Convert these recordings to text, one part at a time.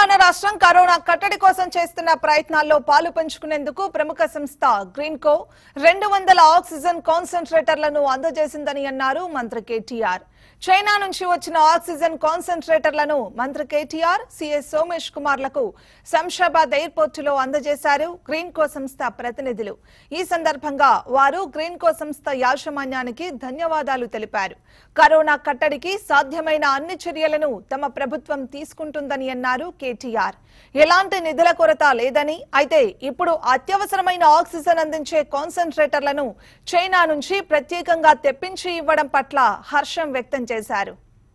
మన రాష్ట్రం కరోనా కట్టడి కోసం చేస్తున్న ప్రయత్నాల్లో పాలు పంచుకునేందుకు ప్రముఖ సంస్థ గ్రీన్కో రెండు వందల ఆక్సిజన్ కాన్సన్ట్రేటర్లను అందజేసిందని అన్నారు మంత్రి కేటీఆర్ చైనా నుంచి వచ్చిన ఆక్సిజన్ కాన్సన్ట్రేటర్లను మంత్రి కేటీఆర్ సిఎస్ సోమేష్ కుమార్లకు శంషాబాద్ ఎయిర్పోర్టులో అందజేశారు గ్రీన్కో సంస్థ ప్రతినిధులు ఈ సందర్భంగా వారు గ్రీన్కో సంస్థ యాజమాన్యానికి ధన్యవాదాలు తెలిపారు కరోనా కట్టడికి సాధ్యమైన అన్ని చర్యలను తమ ప్రభుత్వం తీసుకుంటుందని అన్నారు కేటీఆర్ ఎలాంటి నిధుల కొరత లేదని అయితే ఇప్పుడు అత్యవసరమైన ఆక్సిజన్ అందించే కాన్సన్ట్రేటర్లను చైనా నుంచి ప్రత్యేకంగా తెప్పించి ఇవ్వడం పట్ల హర్షం వ్యక్తం చేశారు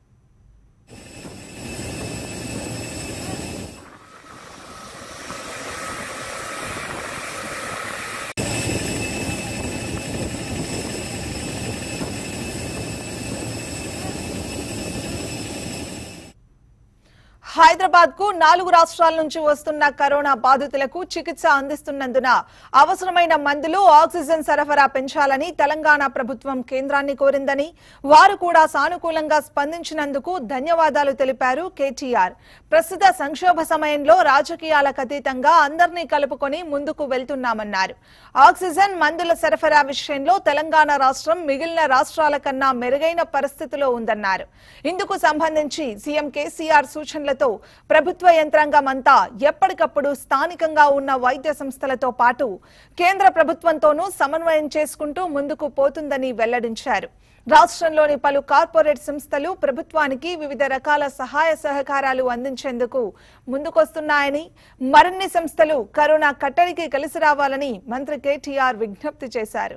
హైదరాబాద్ కు నాలుగు రాష్ట్రాల నుంచి వస్తున్న కరోనా బాధితులకు చికిత్స అందిస్తున్నందున అవసరమైన మందులు ఆక్సిజన్ సరఫరా పెంచాలని తెలంగాణ ప్రభుత్వం కేంద్రాన్ని కోరిందని వారు కూడా సానుకూలంగా స్పందించినందుకు ధన్యవాదాలు తెలిపారు కేటీఆర్ ప్రస్తుత సంక్షోభ సమయంలో రాజకీయాలకు అతీతంగా అందరినీ కలుపుకొని ముందుకు వెళ్తున్నామన్నారు ఆక్సిజన్ మందుల సరఫరా విషయంలో తెలంగాణ రాష్ట్రం మిగిలిన రాష్ట్రాల కన్నా మెరుగైన పరిస్థితిలో ఉందన్నారు ఇందుకు సంబంధించి సీఎం కేసీఆర్ సూచనలతో ప్రభుత్వ యంత్రాంగం అంతా ఎప్పటికప్పుడు స్థానికంగా ఉన్న వైద్య సంస్థలతో పాటు కేంద్ర ప్రభుత్వంతోనూ సమన్వయం చేసుకుంటూ ముందుకు పోతుందని వెల్లడించారు రాష్ట్రంలోని పలు కార్పొరేట్ సంస్థలు ప్రభుత్వానికి వివిధ రకాల సహాయ సహకారాలు అందించేందుకు ముందుకొస్తున్నాయని మరిన్ని సంస్థలు కరోనా కట్టడికి కలిసి రావాలని మంత్రి కేటీఆర్ విజ్ఞప్తి చేశారు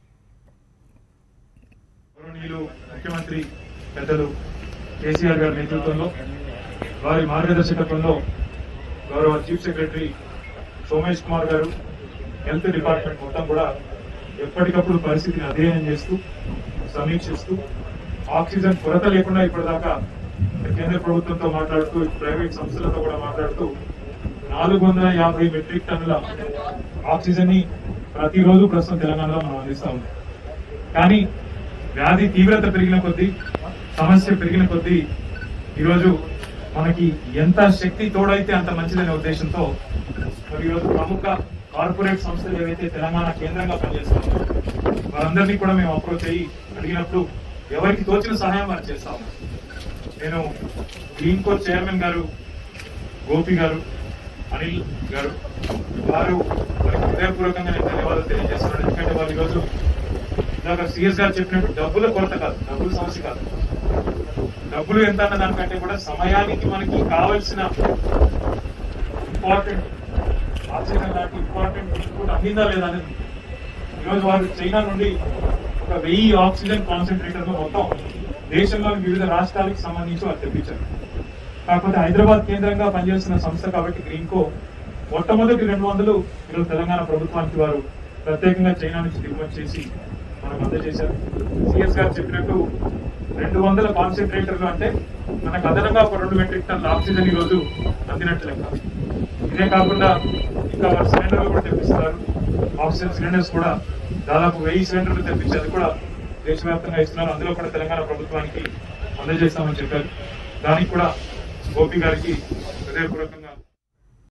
గౌరవనీయులు ముఖ్యమంత్రి పెద్దలు కేసీఆర్ గారి నేతృత్వంలో వారి మార్గదర్శకత్వంలో గౌరవ చీఫ్ సెక్రటరీ సోమేష్ కుమార్ గారు హెల్త్ డిపార్ట్మెంట్ మొత్తం కూడా ఎప్పటికప్పుడు పరిస్థితిని అధ్యయనం చేస్తూ సమీక్షిస్తూ ఆక్సిజన్ కొరత లేకుండా ఇప్పటిదాకా కేంద్ర ప్రభుత్వంతో మాట్లాడుతూ ప్రైవేట్ సంస్థలతో కూడా మాట్లాడుతూ నాలుగు వందల యాభై మెట్రిక్ టన్నుల ఆక్సిజన్ ని ప్రతిరోజు ప్రస్తుతం తెలంగాణలో మనం అందిస్తా ఉన్నాం కానీ వ్యాధి తీవ్రత పెరిగిన కొద్దీ సమస్య పెరిగిన కొద్దీ ఈరోజు మనకి ఎంత శక్తి తోడైతే అంత మంచిదనే ఉద్దేశంతో మరి ఈరోజు ప్రముఖ కార్పొరేట్ సంస్థలు ఏవైతే తెలంగాణ కేంద్రంగా పనిచేస్తున్నారో వారందరినీ కూడా మేము అప్రోచ్ అయ్యి అడిగినప్పుడు ఎవరికి తోచిన సహాయం వారు చేస్తాము నేను గ్రీన్ కోర్ చైర్మన్ గారు గోపి గారు అనిల్ గారు వారు వారికి హృదయపూర్వకంగా నేను ధన్యవాదాలు తెలియజేస్తున్నాను ఎందుకంటే వారు ఈరోజు ఇందాక సిఎస్ గారు చెప్పినట్టు డబ్బుల కొరత కాదు డబ్బుల సమస్య కాదు డబ్బులు ఎంత అన్న దానికంటే కూడా సమయానికి మనకి కావలసిన ఇంపార్టెంట్ ఆక్సిజన్ లాంటి ఇంపార్టెంట్ ఇన్పుట్ అందిందా లేదా అనేది ఈరోజు వారు చైనా నుండి ఒక వెయ్యి ఆక్సిజన్ కాన్సన్ట్రేటర్ మొత్తం దేశంలోని వివిధ రాష్ట్రాలకు సంబంధించి వారు తెప్పించారు కాకపోతే హైదరాబాద్ కేంద్రంగా పనిచేస్తున్న సంస్థ కాబట్టి గ్రీన్కో మొట్టమొదటి రెండు వందలు ఈరోజు తెలంగాణ ప్రభుత్వానికి వారు ప్రత్యేకంగా చైనా నుంచి దిగుమతి చేసి మనకు అందజేశారు సిఎస్ గారు చెప్పినట్టు రెండు వందల కాన్సన్ట్రేటర్లు అంటే మనకు అదనంగా ఒక రెండు మెట్రిక్ టన్నుల ఆక్సిజన్ ఈ రోజు అందినట్టు లెక్క ఇదే కాకుండా ఇంకా వారు సిలిండర్లు కూడా తెప్పిస్తారు ఆక్సిజన్ సిలిండర్స్ కూడా దాదాపు వెయ్యి సిలిండర్లు తెప్పించి అది కూడా దేశవ్యాప్తంగా ఇస్తున్నారు అందులో కూడా తెలంగాణ ప్రభుత్వానికి అందజేస్తామని చెప్పారు దానికి కూడా గోపి గారికి హృదయపూర్వకంగా